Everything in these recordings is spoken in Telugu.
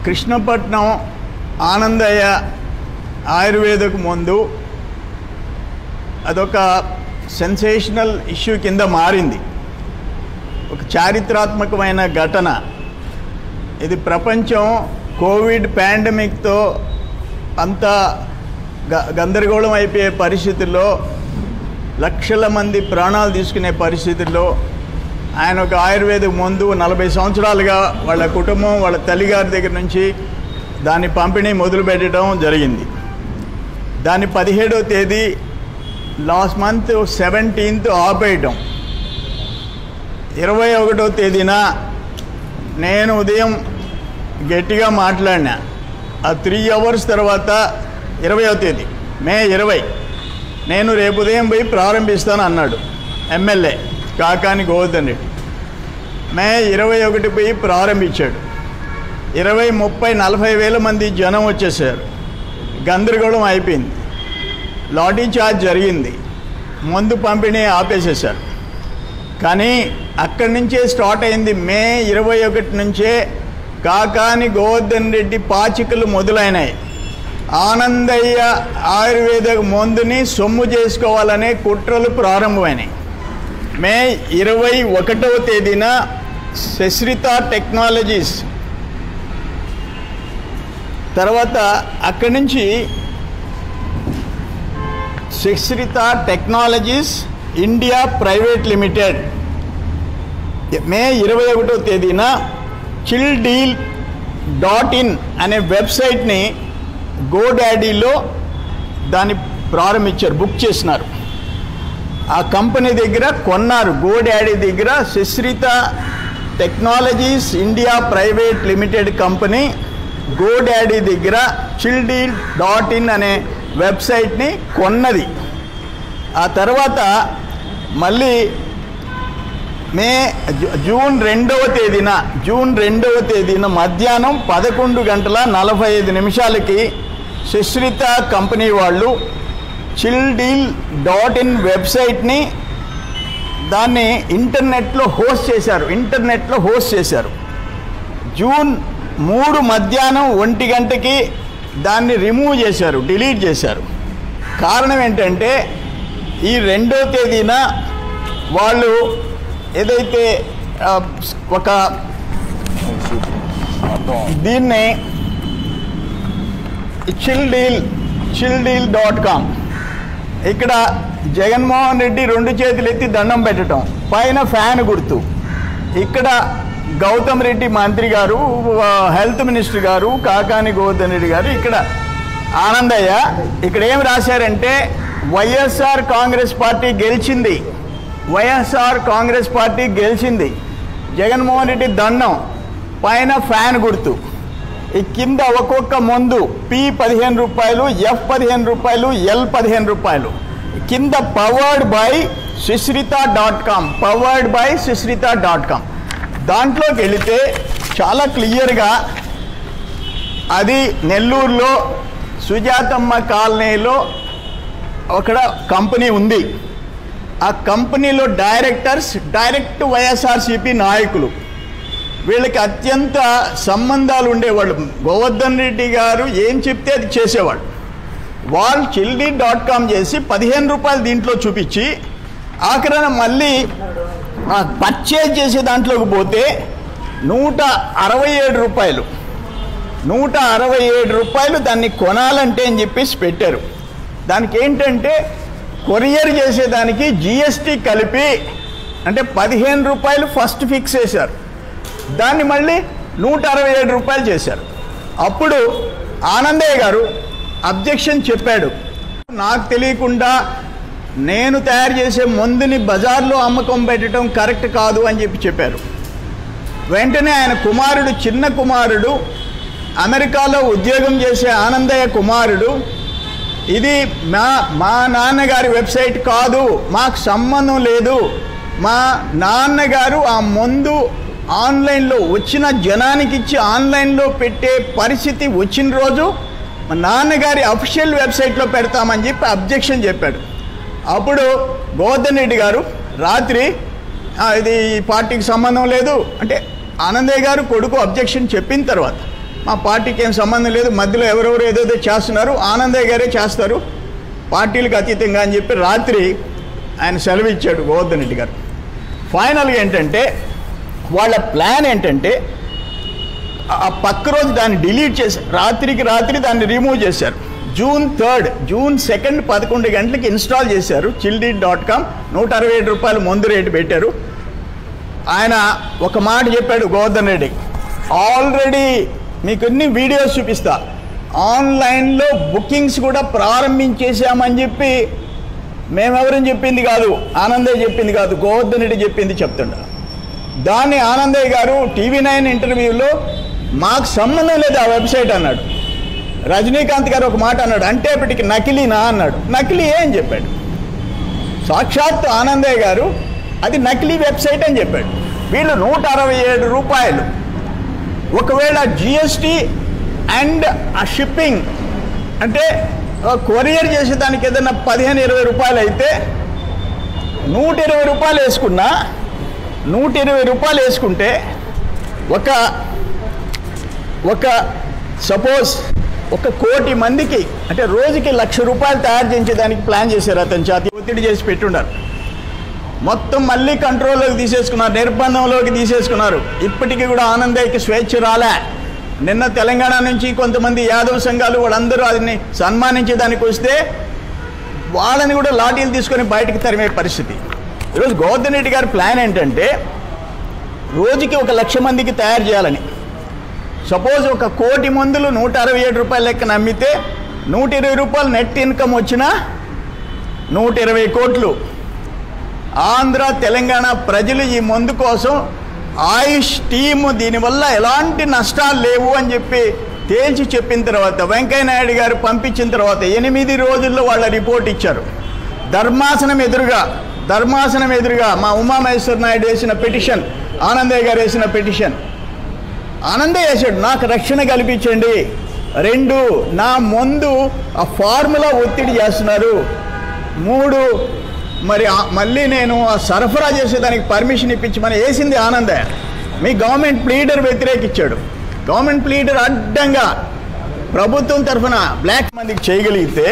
కృష్ణపట్నం ఆనందయ్య ఆయుర్వేదకు ముందు అదొక సెన్సేషనల్ ఇష్యూ కింద మారింది ఒక చారిత్రాత్మకమైన ఘటన ఇది ప్రపంచం కోవిడ్ పాండమిక్తో అంత గ గందరగోళం అయిపోయే పరిస్థితుల్లో లక్షల మంది ప్రాణాలు తీసుకునే పరిస్థితుల్లో ఆయన ఒక ఆయుర్వేద మందు నలభై సంవత్సరాలుగా వాళ్ళ కుటుంబం వాళ్ళ తల్లిగారి దగ్గర నుంచి దాని పంపిణీ మొదలు పెట్టడం జరిగింది దాని పదిహేడవ తేదీ లాస్ట్ మంత్ సెవెంటీన్త్ ఆపేయటం ఇరవై ఒకటో తేదీన నేను ఉదయం గట్టిగా మాట్లాడినా ఆ త్రీ అవర్స్ తర్వాత ఇరవయో తేదీ మే ఇరవై నేను రేపు ఉదయం పోయి ప్రారంభిస్తాను అన్నాడు ఎమ్మెల్యే కాకాని గోవర్ధన్ రెడ్డి మే ఇరవై ఒకటి పోయి ప్రారంభించాడు ఇరవై ముప్పై నలభై వేల మంది జనం వచ్చేసారు గందరగోళం అయిపోయింది లాటరీ చార్జ్ జరిగింది మందు పంపిణీ ఆపేసేశారు కానీ అక్కడి నుంచే స్టార్ట్ అయింది మే ఇరవై ఒకటి నుంచే కాకాని గోవర్ధన్ రెడ్డి పాచికలు మొదలైనాయి ఆనందయ్య ఆయుర్వేద మందుని సొమ్ము చేసుకోవాలనే కుట్రలు ప్రారంభమైనాయి మే ఇరవై ఒకటవ తేదీన శశ్రిత టెక్నాలజీస్ తర్వాత అక్కడి నుంచి Sasritha technologies India private limited May ఇరవై ఒకటో తేదీన చిల్ డీల్ డాట్ ఇన్ అనే వెబ్సైట్ని గోడాడీలో దాన్ని ప్రారంభించారు బుక్ చేసినారు ఆ కంపెనీ దగ్గర కొన్నారు గోడాడీ దగ్గర Sasritha technologies India private limited company GoDaddy దగ్గర చిల్డీల్ డాట్ ఇన్ అనే వెబ్సైట్ని కొన్నది ఆ తర్వాత మళ్ళీ మే జూ- జూన్ రెండవ తేదీన జూన్ రెండవ తేదీన మధ్యాహ్నం పదకొండు గంటల నలభై ఐదు నిమిషాలకి సుశ్రిత కంపెనీ వాళ్ళు చిల్ డీల్ డాట్ ఇన్ వెబ్సైట్ని దాన్ని ఇంటర్నెట్లో హోస్ట్ చేశారు ఇంటర్నెట్లో హోస్ట్ చేశారు జూన్ మూడు మధ్యాహ్నం ఒంటి గంటకి దాన్ని రిమూవ్ చేశారు డిలీట్ చేశారు కారణం ఏంటంటే ఈ రెండో తేదీన వాళ్ళు ఏదైతే ఆ, ఒక దీన్ని chill deal chill deal dot com ఇక్కడ జగన్మోహన్ రెడ్డి రెండు చేతులు ఎత్తి దండం పెట్టడం పైన ఫ్యాన్ గుర్తు ఇక్కడ గౌతమ్ రెడ్డి మంత్రి గారు ఆ, హెల్త్ మినిస్టర్ గారు కాకాని గోవర్ధన్ రెడ్డి గారు ఇక్కడ ఆనందయ్య ఇక్కడ ఏం రాశారంటే వైఎస్ఆర్ కాంగ్రెస్ పార్టీ గెలిచింది వైఎస్ఆర్ కాంగ్రెస్ పార్టీ గెలిచింది జగన్మోహన్ రెడ్డి దండం పైన ఫ్యాన్ గుర్తు ఈ కింద ఒక్కొక్క మందు పి పదిహేను రూపాయలు ఎఫ్ పదిహేను రూపాయలు ఎల్ పదిహేను రూపాయలు కింద powered by Sushritha dot com powered by Sushritha dot com దాంట్లోకి వెళితే చాలా క్లియర్గా అది నెల్లూరులో సుజాతమ్మ కాలనీలో ఒక కంపెనీ ఉంది ఆ కంపెనీలో డైరెక్టర్స్ డైరెక్ట్ వైఎస్ఆర్సిపి నాయకులు వీళ్ళకి అత్యంత సంబంధాలు ఉండేవాళ్ళు గోవర్ధన్ రెడ్డి గారు ఏం చెప్తే అది చేసేవాళ్ళు వాళ్ళు చిల్డీ డాట్ కామ్ చేసి పదిహేను రూపాయలు దీంట్లో చూపించి ఆఖరణ మళ్ళీ పర్చేజ్ చేసే దాంట్లోకి పోతే నూట అరవై ఏడు రూపాయలు నూట అరవై ఏడు రూపాయలు దాన్ని కొనాలంటే అని చెప్పేసి పెట్టారు దానికి ఏంటంటే కొరియర్ చేసేదానికి జిఎస్టీ కలిపి అంటే పదిహేను రూపాయలు ఫస్ట్ ఫిక్స్ చేశారు దాన్ని మళ్ళీ నూట అరవై ఏడు రూపాయలు చేశారు అప్పుడు ఆనందయ్య గారు అబ్జెక్షన్ చెప్పాడు నాకు తెలియకుండా నేను తయారు చేసే మందుని బజార్లో అమ్మకం పెట్టడం కరెక్ట్ కాదు అని చెప్పి చెప్పారు వెంటనే ఆయన కుమారుడు చిన్న కుమారుడు అమెరికాలో ఉద్యోగం చేసే ఆనందయ్య కుమారుడు ఇది మా మా నాన్నగారి వెబ్సైట్ కాదు మాకు సంబంధం లేదు మా నాన్నగారు ఆ మందు ఆన్లైన్లో వచ్చిన జనానికి ఇచ్చి ఆన్లైన్లో పెట్టే పరిస్థితి వచ్చిన రోజు మా నాన్నగారి అఫీషియల్ వెబ్సైట్లో పెడతామని చెప్పి అబ్జెక్షన్ చెప్పాడు అప్పుడు గోవర్ధన్ రెడ్డి గారు రాత్రి "ఆ, ఇది ఈ పార్టీకి సంబంధం లేదు అంటే ఆనందయ్య గారు కొడుకు అబ్జెక్షన్ చెప్పిన తర్వాత మా పార్టీకి ఏం సంబంధం లేదు మధ్యలో ఎవరెవరు ఏదేదో చేస్తున్నారు ఆనందయ్య గారే చేస్తారు పార్టీలకు అతీతంగా అని చెప్పి రాత్రి ఆయన సెలవు ఇచ్చాడు గోవర్ధన్ రెడ్డి గారు ఫైనల్గా ఏంటంటే వాళ్ళ ప్లాన్ ఏంటంటే ఆ పక్క రోజు దాన్ని డిలీట్ చేసి రాత్రికి రాత్రి దాన్ని రిమూవ్ చేశారు జూన్ థర్డ్ జూన్ సెకండ్ పదకొండు గంటలకి ఇన్స్టాల్ చేశారు చిల్డీ డాట్ కామ్ నూట అరవై ఏడు రూపాయలు ముందు రేటు పెట్టారు ఆయన ఒక మాట చెప్పాడు గోవర్ధన్ రెడ్డి ఆల్రెడీ మీకు అన్ని వీడియోస్ చూపిస్తా ఆన్లైన్లో బుకింగ్స్ కూడా ప్రారంభించేసామని చెప్పి మేమెవరని చెప్పింది కాదు ఆనందయ్య చెప్పింది కాదు గోవర్ధన్ రెడ్డి చెప్పింది చెప్తుండ దాన్ని ఆనందయ్య గారు టీవీ నైన్ ఇంటర్వ్యూలో మాకు సంబంధం లేదు ఆ వెబ్సైట్ అన్నాడు రజనీకాంత్ గారు ఒక మాట అన్నాడు అంటే ఇప్పటికి నకిలీనా అన్నాడు నకిలీ అని చెప్పాడు సాక్షాత్ ఆనందయ్య గారు అది నకిలీ వెబ్సైట్ అని చెప్పాడు వీళ్ళు నూట అరవై ఏడు రూపాయలు ఒకవేళ జిఎస్టీ అండ్ ఆ షిప్పింగ్ అంటే కొరియర్ చేసేదానికి ఏదైనా పదిహేను ఇరవై రూపాయలు అయితే నూట ఇరవై రూపాయలు వేసుకున్నా నూట ఇరవై రూపాయలు వేసుకుంటే ఒక ఒక సపోజ్ ఒక కోటి మందికి అంటే రోజుకి లక్ష రూపాయలు తయారు చేయించేదానికి ప్లాన్ చేశారు అతను జాతి ఒత్తిడి చేసి పెట్టుండారు మొత్తం మళ్ళీ కంట్రోల్లోకి తీసేసుకున్నారు నిర్బంధంలోకి తీసేసుకున్నారు ఇప్పటికీ కూడా ఆనందయ్యకి స్వేచ్ఛ రాలే నిన్న తెలంగాణ నుంచి కొంతమంది యాదవ్ సంఘాలు వాళ్ళందరూ అదిని సన్మానించేదానికి వస్తే వాళ్ళని కూడా లాఠీలు తీసుకొని బయటకు తరిమే పరిస్థితి ఈరోజు గోవర్ధన్ రెడ్డి గారి ప్లాన్ ఏంటంటే రోజుకి ఒక లక్ష మందికి తయారు చేయాలని సపోజ్ ఒక కోటి మందులు నూట అరవై ఏడు రూపాయల లెక్కన అమ్మితే నూట ఇరవై రూపాయలు నెట్ ఇన్కమ్ వచ్చినా నూట ఇరవై కోట్లు ఆంధ్ర తెలంగాణ ప్రజలు ఈ మందు కోసం ఆయుష్ టీము దీనివల్ల ఎలాంటి నష్టాలు లేవు అని చెప్పి తేల్చి చెప్పిన తర్వాత వెంకయ్య నాయుడు గారు పంపించిన తర్వాత ఎనిమిది రోజుల్లో వాళ్ళ రిపోర్ట్ ఇచ్చారు ధర్మాసనం ఎదురుగా ధర్మాసనం ఎదురుగా మా ఉమామహేశ్వర నాయుడు వేసిన పిటిషన్ ఆనందయ్య గారు వేసిన పిటిషన్ ఆనందయ్య వేసాడు నాకు రక్షణ కల్పించండి రెండు నా ముందు ఆ ఫార్ములా ఒత్తిడి చేస్తున్నారు మూడు మరి ఆ- మళ్ళీ నేను ఆ సరఫరా చేసేదానికి పర్మిషన్ ఇప్పించమని వేసింది ఆనందయ్య మీ గవర్నమెంట్ ప్లీడర్ వ్యతిరేకించాడు గవర్నమెంట్ ప్లీడర్ అడ్డంగా ప్రభుత్వం తరఫున బ్లాక్ మందికి చేయగలిగితే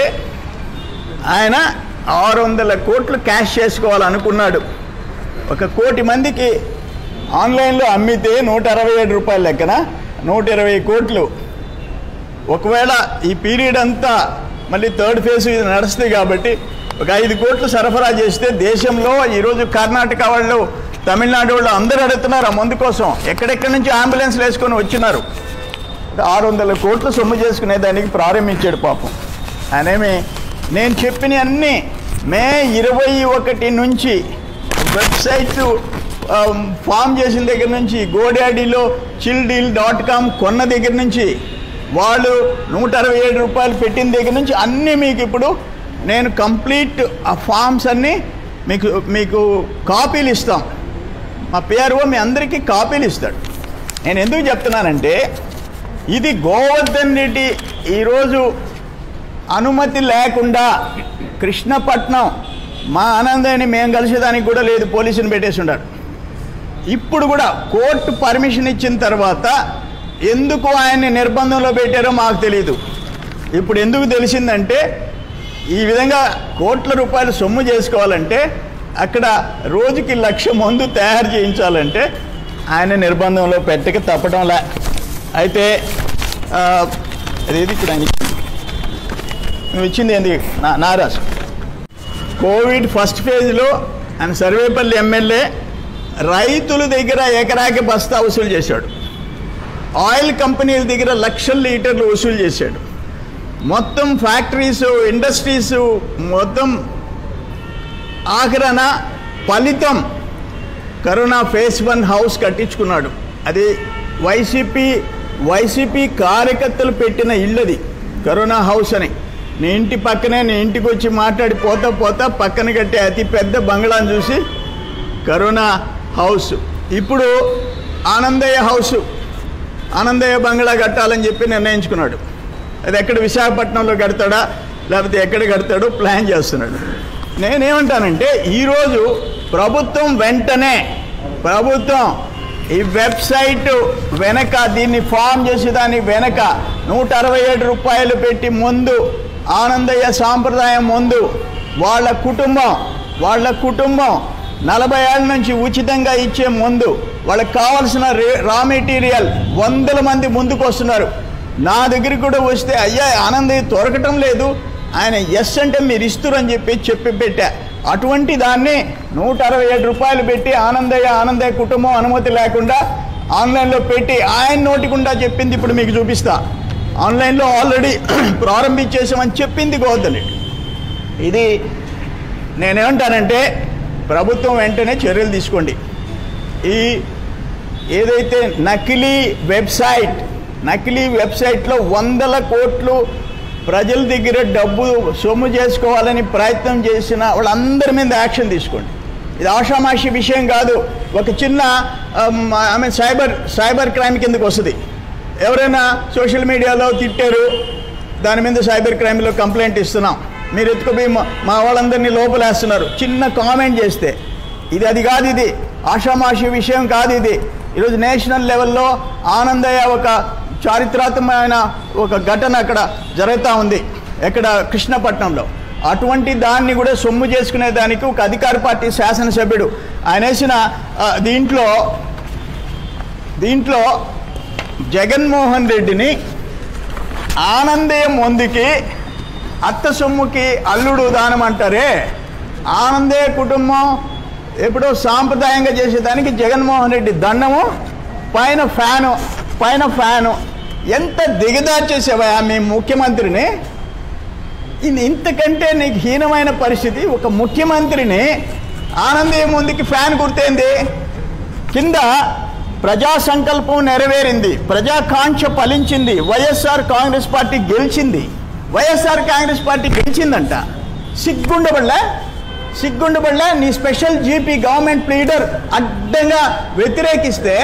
ఆయన ఆరు వందల కోట్లు క్యాష్ చేసుకోవాలనుకున్నాడు ఒక కోటి మందికి ఆన్లైన్లో అమ్మితే నూట అరవై ఏడు రూపాయల లెక్కన నూట ఇరవై కోట్లు ఒకవేళ ఈ పీరియడ్ అంతా మళ్ళీ థర్డ్ ఫేజ్ ఇది నడుస్తుంది కాబట్టి ఒక ఐదు కోట్లు సరఫరా చేస్తే దేశంలో ఈరోజు కర్ణాటక వాళ్ళు తమిళనాడు వాళ్ళు అందరూ అడుగుతున్నారు ఆ మందు కోసం ఎక్కడెక్కడి నుంచి అంబులెన్స్లు వేసుకొని వచ్చినారు ఆరు వందల కోట్లు సొమ్ము చేసుకునే దానికి ప్రారంభించాడు పాపం ఆయనేమి నేను చెప్పిన అన్ని మే ఇరవై ఒకటి నుంచి వెబ్సైట్ ఫామ్ చేసిన దగ్గర నుంచి గోడాడీలో చిల్ డీల్ డాట్ కామ్ కొన్న దగ్గర నుంచి వాళ్ళు నూట అరవై ఏడు రూపాయలు పెట్టిన దగ్గర నుంచి అన్నీ మీకు ఇప్పుడు నేను కంప్లీట్ ఆ ఫామ్స్ అన్నీ మీకు మీకు కాపీలు ఇస్తాం మా పిఆర్ఓ మీ అందరికీ కాపీలు ఇస్తాడు నేను ఎందుకు చెప్తున్నానంటే ఇది గోవర్ధన్ రెడ్డి ఈరోజు అనుమతి లేకుండా కృష్ణపట్నం మా ఆనందాన్ని మేము కలిసేదానికి కూడా లేదు పోలీసుని పెట్టేసి ఉండారు ఇప్పుడు కూడా కోర్టు పర్మిషన్ ఇచ్చిన తర్వాత ఎందుకు ఆయన్ని నిర్బంధంలో పెట్టారో మాకు తెలియదు ఇప్పుడు ఎందుకు తెలిసిందంటే ఈ విధంగా కోట్ల రూపాయలు సొమ్ము చేసుకోవాలంటే అక్కడ రోజుకి లక్ష మందు తయారు చేయించాలంటే ఆయన నిర్బంధంలో పెట్టక తప్పడంలా అయితే ఆ, అదేది ఇప్పుడు ఆయన నువ్వు ఇచ్చింది ఏంది నా నారాజ్ కోవిడ్ ఫస్ట్ ఫేజ్లో ఆయన సర్వేపల్లి ఎమ్మెల్యే రైతుల దగ్గర ఎకరాకి బస్తా వసూలు చేశాడు ఆయిల్ కంపెనీల దగ్గర లక్షల లీటర్లు వసూలు చేశాడు మొత్తం ఫ్యాక్టరీస్ ఇండస్ట్రీస్ మొత్తం ఆఖరణ ఫలితం కరోనా ఫేస్ వన్ హౌస్ కట్టించుకున్నాడు అది వైసీపీ వైసీపీ కార్యకర్తలు పెట్టిన ఇల్లది కరోనా హౌస్ అని నీ ఇంటి పక్కనే నీ ఇంటికి వచ్చి మాట్లాడి పోతా పోతా పక్కన కట్టే అతి పెద్ద బంగ్లాను చూసి కరోనా హౌస్ ఇప్పుడు ఆనందయ్య హౌస్ ఆనందయ్య బంగ్లా కట్టాలని చెప్పి నిర్ణయించుకున్నాడు అది ఎక్కడ విశాఖపట్నంలో కడతాడా లేకపోతే ఎక్కడ కడతాడో ప్లాన్ చేస్తున్నాడు నేనేమంటానంటే ఈరోజు ప్రభుత్వం వెంటనే ప్రభుత్వం ఈ వెబ్సైట్ వెనక దీన్ని ఫామ్ చేసి దాని వెనక నూట అరవై ఏడు రూపాయలు పెట్టి ముందు ఆనందయ్య సాంప్రదాయం ముందు వాళ్ళ కుటుంబం వాళ్ళ కుటుంబం నలభై ఏళ్ళ నుంచి ఉచితంగా ఇచ్చే ముందు వాళ్ళకి కావాల్సిన రే రా మెటీరియల్ వందల మంది ముందుకు వస్తున్నారు నా దగ్గరికి కూడా వస్తే అయ్యా ఆనందయ్య దొరకటం లేదు ఆయన ఎస్ అంటే మీరు ఇస్తురని చెప్పి చెప్పి పెట్టా అటువంటి దాన్ని నూట అరవై ఏడు రూపాయలు పెట్టి ఆనందయ్య ఆనందయ్య కుటుంబం అనుమతి లేకుండా ఆన్లైన్లో పెట్టి ఆయన నోటికుండా చెప్పింది ఇప్పుడు మీకు చూపిస్తా ఆన్లైన్లో ఆల్రెడీ ప్రారంభించేసామని చెప్పింది గోదలి ఇది నేనేమంటానంటే ప్రభుత్వం వెంటనే చర్యలు తీసుకోండి ఈ ఏదైతే నకిలీ వెబ్సైట్ నకిలీ వెబ్సైట్లో వందల కోట్లు ప్రజల దగ్గర డబ్బు సొమ్ము చేసుకోవాలని ప్రయత్నం చేసిన వాళ్ళందరి మీద యాక్షన్ తీసుకోండి ఇది ఆషామాషి విషయం కాదు ఒక చిన్న ఆమె సైబర్ సైబర్ క్రైమ్ కిందకు వస్తుంది ఎవరైనా సోషల్ మీడియాలో తిట్టారు దాని మీద సైబర్ క్రైమ్లో కంప్లైంట్ ఇస్తున్నాం మీరు ఎత్తుకుపోయి మా- మా వాళ్ళందరినీ లోపలేస్తున్నారు చిన్న కామెంట్ చేస్తే ఇది అది కాదు ఇది ఆషామాషి విషయం కాదు ఇది ఈరోజు నేషనల్ లెవెల్లో ఆనందయ్య ఒక చారిత్రాత్మకమైన ఒక ఘటన అక్కడ జరుగుతూ ఉంది ఎక్కడ కృష్ణపట్నంలో అటువంటి దాన్ని కూడా సొమ్ము చేసుకునే దానికి ఒక అధికార పార్టీ శాసనసభ్యుడు ఆయన వేసిన ఆ, దీంట్లో దీంట్లో జగన్మోహన్ రెడ్డిని ఆనందయ్య ముందుకి అత్త సొమ్ముకి అల్లుడు దానం అంటారే ఆనందయ్య కుటుంబం ఎప్పుడో సాంప్రదాయంగా చేసేదానికి జగన్మోహన్ రెడ్డి దండము పైన ఫ్యాను పైన ఫ్యాను ఎంత దిగదార్చేసావా మీ ముఖ్యమంత్రిని ఇది ఇంతకంటే నీకు హీనమైన పరిస్థితి ఒక ముఖ్యమంత్రిని ఆనందయ్య ముందుకి ఫ్యాన్ గుర్తయింది కింద ప్రజా సంకల్పం నెరవేరింది ప్రజాకాంక్ష ఫలించింది వైఎస్ఆర్ కాంగ్రెస్ పార్టీ గెలిచింది వైఎస్ఆర్ కాంగ్రెస్ పార్టీ గెలిచిందంట సిగ్గుండబడలే సిగ్గుండబడలే నీ స్పెషల్ జీపీ గవర్నమెంట్ లీడర్ అడ్డంగా వ్యతిరేకిస్తే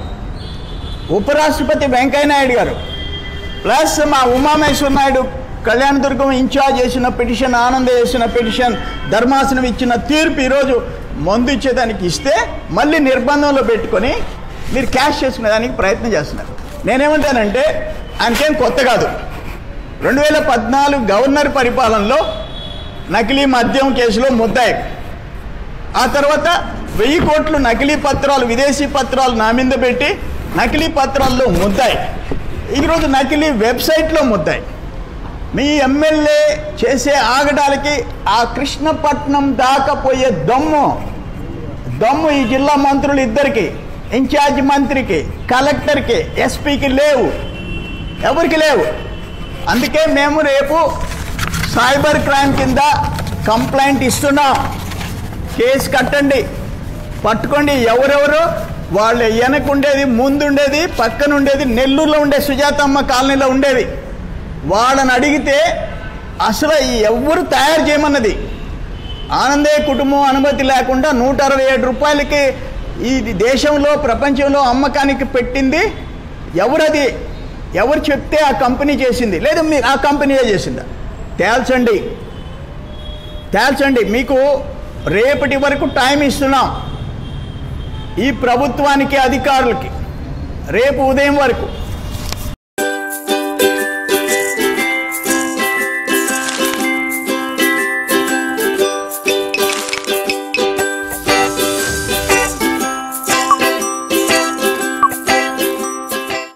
ఉపరాష్ట్రపతి వెంకయ్యనాయుడు గారు ప్లస్ మా ఉమామేశ్వర నాయుడు కళ్యాణదుర్గం ఇన్ఛార్జ్ చేసిన పిటిషన్ ఆనంద చేసిన పిటిషన్ ధర్మాసనం ఇచ్చిన తీర్పు ఈరోజు మందు ఇచ్చేదానికి ఇస్తే మళ్ళీ నిర్బంధంలో పెట్టుకొని మీరు క్యాష్ చేసుకునే దానికి ప్రయత్నం చేస్తున్నారు నేనేమంటానంటే ఆయనకేం కొత్త కాదు రెండు వేల పద్నాలుగు గవర్నర్ పరిపాలనలో నకిలీ మద్యం కేసులో ముద్దాయి ఆ తర్వాత వెయ్యి కోట్లు నకిలీ పత్రాలు విదేశీ పత్రాలు నా మీద పెట్టి నకిలీ పత్రాల్లో ముద్దాయి ఈరోజు నకిలీ వెబ్సైట్లో ముద్దాయి మీ ఎమ్మెల్యే చేసే ఆగడాలకి ఆ కృష్ణపట్నం దాకా పోయే దమ్ము దమ్ము ఈ జిల్లా మంత్రులు ఇద్దరికి ఇన్ఛార్జ్ మంత్రికి కలెక్టర్కి ఎస్పీకి లేవు ఎవరికి లేవు అందుకే మేము రేపు సైబర్ క్రైమ్ కింద కంప్లైంట్ ఇస్తున్నాం కేసు కట్టండి పట్టుకోండి ఎవరెవరు వాళ్ళు వెనకుండేది ముందుండేది పక్కన ఉండేది నెల్లూరులో ఉండే సుజాతమ్మ కాలనీలో ఉండేది వాళ్ళని అడిగితే అసలు ఎవరు తయారు చేయమన్నది ఆనందయ్య కుటుంబం అనుమతి లేకుండా నూట అరవై ఏడు రూపాయలకి ఈ దేశంలో ప్రపంచంలో అమ్మకానికి పెట్టింది ఎవరది ఎవరు చెప్తే ఆ కంపెనీ చేసింది లేదా మీ ఆ కంపెనీయే చేసిందా తేల్చండి తేల్చండి మీకు రేపటి వరకు టైం ఇస్తున్నాం ఈ ప్రభుత్వానికి అధికారులకి రేపు ఉదయం వరకు